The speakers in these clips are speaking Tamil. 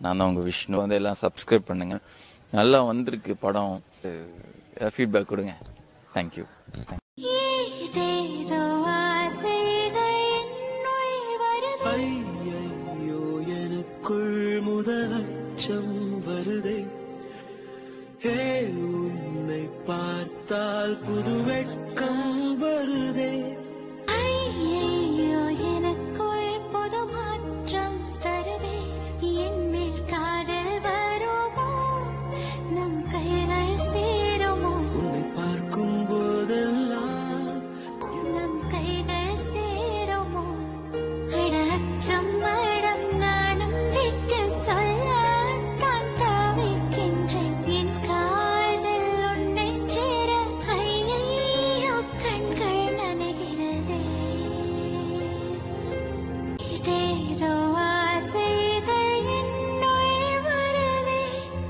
நான் தான் உங்கள் விஷ்ணு வந்து எல்லாம் சப்ஸ்கிரைப் பண்ணுங்க நல்லா வந்திருக்கு படம் ஃபீட்பேக் கொடுங்க தேங்க்யூ ஏதேதோ ஆசைகள் என்னுள் வருதே ஐயையோ எனக்குள் முதலச்சம் வருதே ஹே உன்னை பார்த்தால் புது வெட்கம் வருதே ஐயையோ எனக்குள் புது மாற்றம் தருதே என் மேல் காதல் வருமோ நம் கைகள் சேருமோ உன்னை பார்க்கும் போதெல்லாம் நம் கைகள் சேருமோ அட அச்சம் மடம் நானும் விட்டு சொல்ல தான் தவிக்கின்றேன் என் காதல் உன்னை சேர ஐயையோ கண்கள் நனைகிறதே இதேதோ ஆசைகள் என்னுள் வருதே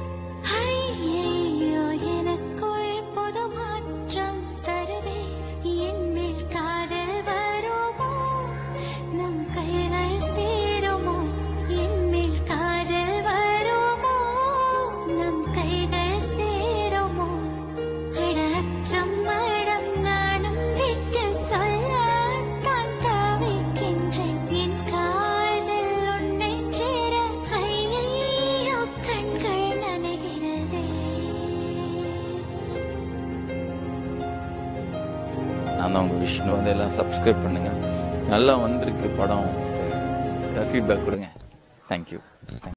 ஐயையோ எனக்குள் புது மாற்றம் தருதே என் மேல் காதல் வருமோ நம் கைகள் சேருமோ என் மேல் காதல் வருமோ நம் கைகள் சேருமோ அட அச்சம் மடம் நானும் விட்டு சொல்ல தான் தவிக்கின்றேன் என் காதல் உன்னை சேர ஐயையோ கண்கள் நனைகிறதே நான் தான் உங்கள் விஷ்ணு வந்து எல்லாம் சப்ஸ்கிரைப் பண்ணுங்க நல்லா வந்திருக்கு படம் ஃபீட்பேக் கொடுங்க தேங்க்யூ